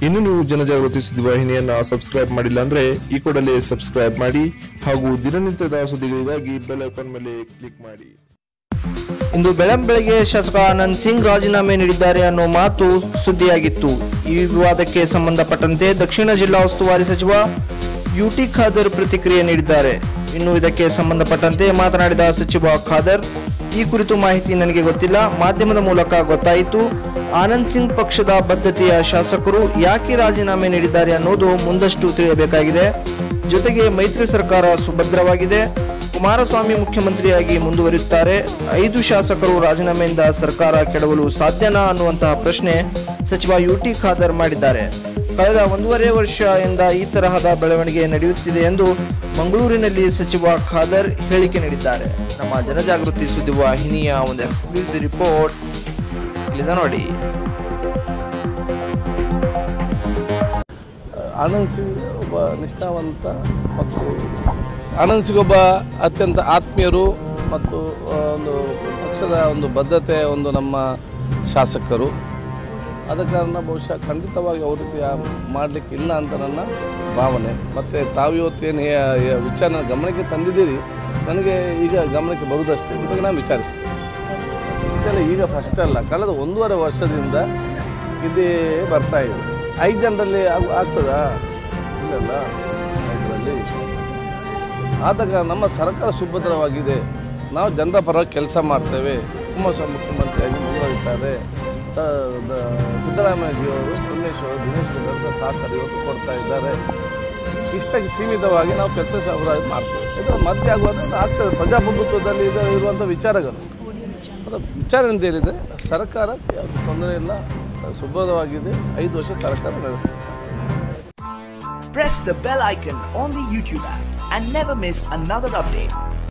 ಇನ್ನು ನೀವು ಜನಜಾಗೃತಿ ಸುದ್ದಿವಾಹಿನಿಯನ್ನ ಸಬ್ಸ್ಕ್ರೈಬ್ ಮಾಡಿಲ್ಲ ಅಂದ್ರೆ ಈ ಕೂಡಲೇ ಸಬ್ಸ್ಕ್ರೈಬ್ ಮಾಡಿ ಹಾಗೂ ದಿನನಿತ್ಯದ ಸುದ್ದಿಗಳಿಗಾಗಿ ಬೆಲ್ ಐಕಾನ್ ಮೇಲೆ ಕ್ಲಿಕ್ ಮಾಡಿ ಇಂದು ಬೆಳಂಬೆಳಗ್ಗೆ ಶಾಸಕ ಆನಂದ್ ಸಿಂಗ್ ರಾಜೀನಾಮೆ ನೀಡಿದ್ದಾರೆ ಅನ್ನೋ ಮಾತು ಸುದ್ದಿಯಾಗಿತ್ತು ಈ ವಿವಾದಕ್ಕೆ ಸಂಬಂಧಪಟ್ಟಂತೆ ದಕ್ಷಿಣ ಜಿಲ್ಲಾ ಉಸ್ತುವಾರಿ ಸಚಿವ ಯುಟಿ ಖಾದರ್ ಪ್ರತಿಕ್ರಿಯೆ ನೀಡಿದ್ದಾರೆ ಇನ್ನು ಇದಕ್ಕೆ ಸಂಬಂಧಪಟ್ಟಂತೆ ಮಾತನಾಡಿದ ಸಚಿವ ಖಾದರ್ ಈ ಕುರಿತು ಮಾಹಿತಿ ನನಗೆ ಗೊತ್ತಿಲ್ಲ ಮಾಧ್ಯಮದ ಮೂಲಕ ಗೊತ್ತಾಯಿತು ಆನಂದ್ ಸಿಂಗ್ ಪಕ್ಷದ ಬದ್ಧತೆಯ ಶಾಸಕರು ಯಾಕೆ ರಾಜೀನಾಮೆ ನೀಡಿದ್ದಾರೆ ಅನ್ನೋದು ಮುಂದಷ್ಟು ತಿಳಿಯಬೇಕಾಗಿದೆ ಜೊತೆಗೆ ಮೈತ್ರಿ ಸರ್ಕಾರ ಸುಭದ್ರವಾಗಿದೆ ಕುಮಾರಸ್ವಾಮಿ ಮುಖ್ಯಮಂತ್ರಿಯಾಗಿ ಮುಂದುವರಿಯುತ್ತಾರೆ ಐದು ಶಾಸಕರು ರಾಜೀನಾಮೆಯಿಂದ ಸರ್ಕಾರ ಕೆಡವಲು ಸಾಧ್ಯನಾ ಅನ್ನುವಂತಹ ಪ್ರಶ್ನೆ ಸಚಿವ ಯುಟಿ ಖಾದರ್ ಮಾಡಿದ್ದಾರೆ ಕಳೆದ ಒಂದೂವರೆ ವರ್ಷದಿಂದ ಈ ತರಹದ ಬೆಳವಣಿಗೆ ನಡೆಯುತ್ತಿದೆ ಎಂದು ಮಂಗಳೂರಿನಲ್ಲಿ ಸಚಿವ ಖಾದರ್ ಹೇಳಿಕೆ ನೀಡಿದ್ದಾರೆ ನಮ್ಮ ಜನಜಾಗೃತಿ ಸುದ್ದಿವಾಹಿನಿಯ ಒಂದು ಎಕ್ಸ್ಕ್ಲೂಸಿವ್ ರಿಪೋರ್ಟ್ ಇಲ್ಲಿಂದ ನೋಡಿ ಆನಂದ್ ಸಿಂಗ್ ಒಬ್ಬ ನಿಷ್ಠಾವಂತ ಮತ್ತು ಆನಂದ್ ಸಿಂಗ್ ಒಬ್ಬ ಅತ್ಯಂತ ಆತ್ಮೀಯರು ಮತ್ತು ಆ, ಒಂದು ಪಕ್ಷದ ಒಂದು ಬದ್ಧತೆ ಒಂದು ನಮ್ಮ ಶಾಸಕರು ಆದ ಕಾರಣ ಬಹುಶಃ ಖಂಡಿತವಾಗಿ ಅವ್ರಿಗೆ ಮಾಡಲಿಕ್ಕೆ ಇಲ್ಲ ಅಂತ ನನ್ನ ಭಾವನೆ ಮತ್ತು ತಾವು ಇವತ್ತೇನು ವಿಚಾರ ಗಮನಕ್ಕೆ ತಂದಿದ್ದೀರಿ ನನಗೆ ಈಗ ಗಮನಕ್ಕೆ ಬರುವುದಷ್ಟೇ ಇದ್ರ ಬಗ್ಗೆ ನಾನು ವಿಚಾರಿಸ್ತೇನೆ ಇದೆಲ್ಲ ಈಗ ಫಸ್ಟ್ ಅಲ್ಲ ಕಳೆದ ಒಂದೂವರೆ ವರ್ಷದಿಂದ ಇದೇ ಬರ್ತಾ ಇದೆ ಐದು ಜನರಲ್ಲಿ ಆಗ್- ಆಗ್ತದಾ ಇಲ್ಲಲ್ಲ ಐದರಲ್ಲಿ ಆದಾಗ ನಮ್ಮ ಸರ್ಕಾರ ಸುಭದ್ರವಾಗಿದೆ ನಾವು ಜನರ ಪರವಾಗಿ ಕೆಲಸ ಮಾಡ್ತೇವೆ ಕುಮಾರಸ್ವಾಮಿ ಮುಖ್ಯಮಂತ್ರಿಯಾಗಿ ಮುಂದುವರಿತಾರೆ ತ- ದ- ಸಿದ್ದರಾಮಯ್ಯಜಿಯವರು ಪರಮೇಶ್ವರ ದಿನೇಶ್ ಗುಂಡೂರಾವ್ ಸಹಕಾರ ಇವತ್ತು ಕೊಡ್ತಾ ಇದ್ದಾರೆ ಇಷ್ಟಕ್ಕೆ ಸೀಮಿತವಾಗಿ ನಾವು ಕೆಲಸ ಸಬರಾಜು ಮಾಡ್ತೇವೆ ಇದರ ಮಧ್ಯೆ ಆಗುವಾಗ ಆಗ್ತದೆ ಪ್ರಜಾಪ್ರಭುತ್ವದಲ್ಲಿ ಇದು ಇರುವಂಥ ವಿಚಾರಗಳು ಅದರ ವಿಚಾರ ಅಂತ ಹೇಳಿದರೆ ಸರ್ಕಾರ ಯಾವುದು ತೊಂದರೆ ಇಲ್ಲ ಸುಭದ್ರವಾಗಿದೆ ಐದು ವರ್ಷ ಸರ್ಕಾರ ನಡೆಸ್ತದೆ press the bell icon on the YouTube app and never miss another update.